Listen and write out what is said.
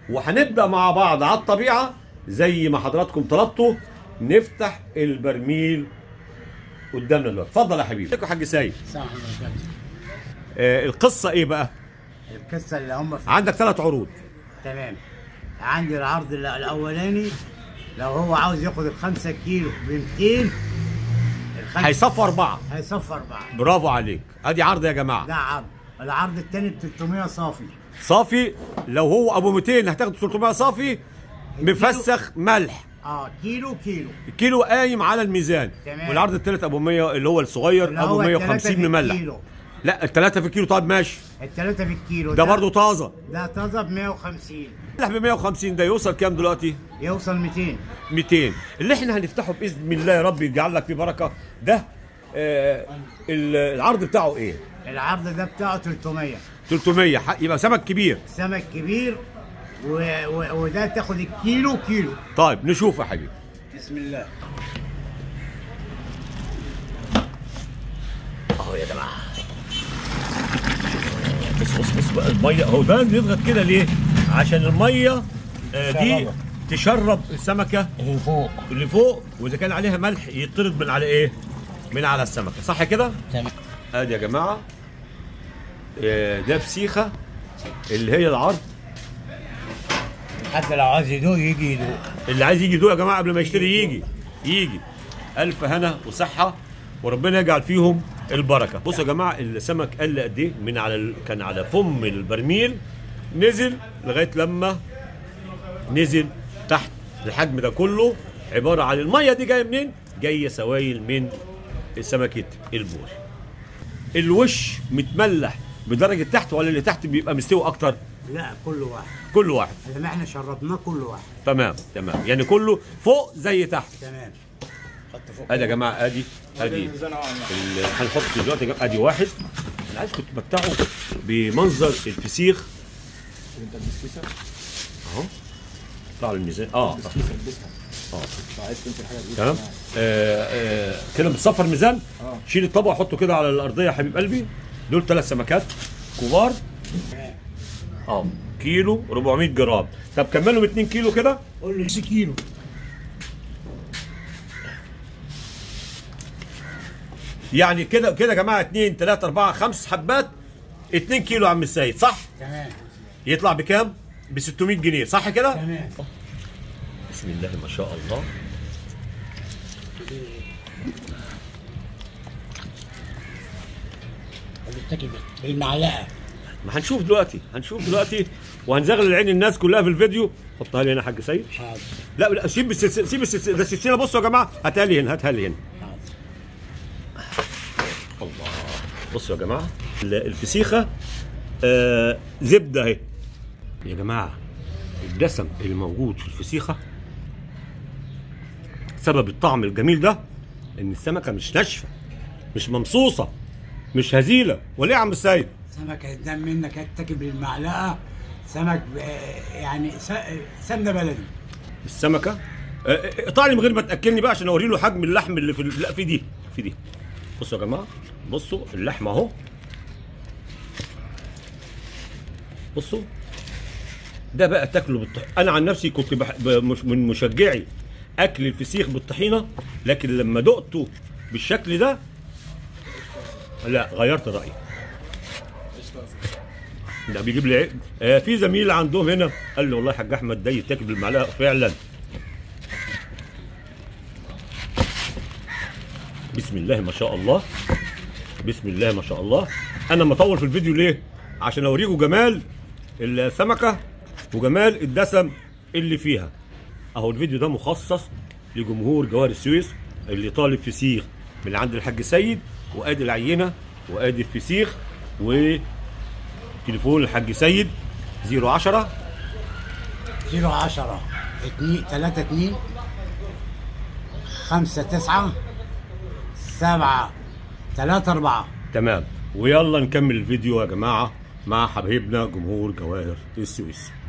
وهنبدا مع بعض على الطبيعه زي ما حضراتكم طلبتوا نفتح البرميل قدامنا دلوقتي اتفضل يا حبيبي ازيك يا حاج سيد صح يا كابتن آه القصه ايه بقى القصه اللي هم في عندك ثلاث عروض تمام عندي العرض ال- الاولاني لو هو عاوز ياخد الخمسة كيلو ب 200 الخمسة هيصفوا اربعه هيصفى اربعه برافو عليك ادي عرض يا جماعه ده عرض العرض الثاني ب 300 صافي صافي لو هو ابو 200 هتاخد 300 صافي مفسخ ملح اه كيلو كيلو الكيلو قايم على الميزان تمام. والعرض الثالث ابو 100 اللي هو الصغير اللي ابو هو 150 التلاتة مملح بالكيلو. لا الثلاثه في الكيلو طيب ماشي الثلاثة في الكيلو ده برضه طازه ده طازة ب 150 ملح ب 150 ده يوصل كام دلوقتي يوصل 200 200 اللي احنا هنفتحه باذن الله يا رب يجعل لك فيه بركه ده آه ال- العرض بتاعه ايه العرض ده بتاعه 300 300 ح- يبقى سمك كبير سمك كبير و... و... وده تاخد الكيلو كيلو طيب نشوف يا حبيبي بسم الله اهو يا جماعه بص بص بص بقى الميه هو ده بيضغط كده ليه؟ عشان الميه آه، دي تشربها. تشرب السمكه اللي فوق اللي فوق واذا كان عليها ملح يطرد من على ايه؟ من على السمكه صح كده؟ تمام ادي يا جماعه آه، ده فسيخه اللي هي العرض حتى لو عايز يدوق يجي يدوق اللي عايز يجي يدوق يا جماعه قبل ما يشتري يجي يجي الف هنا وصحه وربنا يجعل فيهم البركه بصوا يا جماعه السمك قل قد ايه من على ال... كان على فم البرميل نزل لغايه لما نزل تحت الحجم ده كله عباره عن الميه دي جايه منين جايه سوائل من سمكه البوري الوش متملح بدرجه تحت ولا اللي تحت بيبقى مستوي اكتر لا كل واحد كل واحد لما احنا شربناه كل واحد تمام تمام يعني كله فوق زي تحت تمام حط فوق ادي يا جماعه ادي ادي ال- هنحط دلوقتي يا جماعة ادي واحد انا عايز كنت بتاعه بمنظر الفسيخ اهو طلع الميزان اه اه تمام آه آه كده بتصفر ميزان شيل الطبق وحطه كده على الارضيه يا حبيب قلبي دول ثلاث سمكات كبار اه كيلو 400 جرام طب كملهم 2 كيلو كده قول له كيلو يعني كده كده يا جماعه 2 3 4 5 حبات 2 كيلو يا عم السيد صح؟ تمام يطلع بكام؟ ب 600 جنيه صح كده؟ تمام بسم الله ما شاء الله بتاكل بالمعلقه ما هنشوف دلوقتي هنشوف دلوقتي وهنزغل عين الناس كلها في الفيديو حطها لي هنا يا حاج سيد حاضر لا لا سيب السلسله سيب السلسله ده السلسله بصوا يا جماعه هاتها لي هنا هاتها لي هنا حاضر الله بصوا يا جماعه ال- الفسيخه آه زبده اهي يا جماعه الدسم اللي موجود في الفسيخه سبب الطعم الجميل ده ان السمكه مش ناشفه مش ممصوصه مش هزيله ولا ايه يا عم السيد سمك قدام منك هتاكل بالمعلقه سمك ب- يعني س- سمنه بلدي السمكه آه، آه، اقطع لي من غير ما تاكلني بقى عشان اوري له حجم اللحم اللي في ال- لا في دي في دي بصوا يا جماعه بصوا اللحم اهو بصوا ده بقى تاكله بالطحينه انا عن نفسي كنت بح... ب- مش من مشجعي اكل الفسيخ بالطحينه لكن لما دقته بالشكل ده لا غيرت رايي ده بيجيب لي عيب. آه في زميل عندهم هنا قال لي والله يا حاج احمد ده يتاكل بالمعلقه فعلا بسم الله ما شاء الله بسم الله ما شاء الله انا مطول في الفيديو ليه عشان اوريكم جمال السمكه وجمال الدسم اللي فيها اهو الفيديو ده مخصص لجمهور جوار السويس اللي طالب فسيخ من عند الحاج سيد وادي العينه وادي الفسيخ وتليفون الحاج سيد 010 0 10 2 3 2 5 9 7 3 4 تمام ويلا نكمل الفيديو يا جماعه مع حبايبنا جمهور جواهر السويس